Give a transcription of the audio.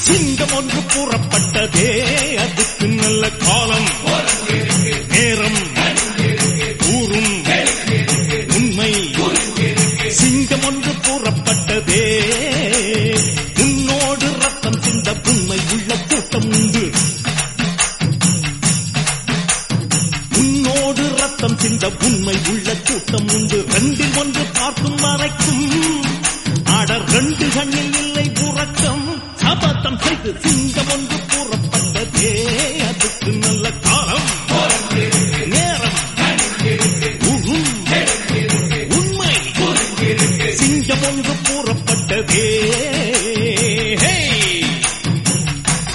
சிங்கம் ஒன்று கூறப்பட்டதே அதுக்கு நல்ல காலம் நேரம் ஊரும் உண்மை சிங்கம் ஒன்று கூறப்பட்டதே உன்னோடு ரத்தம் சிந்த உண்மை உள்ள கூட்டம் உண்டு உன்னோடு ரத்தம் சிந்த உண்மை உள்ள கூட்டம் உண்டு ரெண்டில் ஒன்று பார்க்கும் வரைக்கும் ஆட ரெண்டு கண்ணில் இல்லை உறக்கம் சபதம் செய்து சிங்கம் ஒன்று கூறப்பட்டதே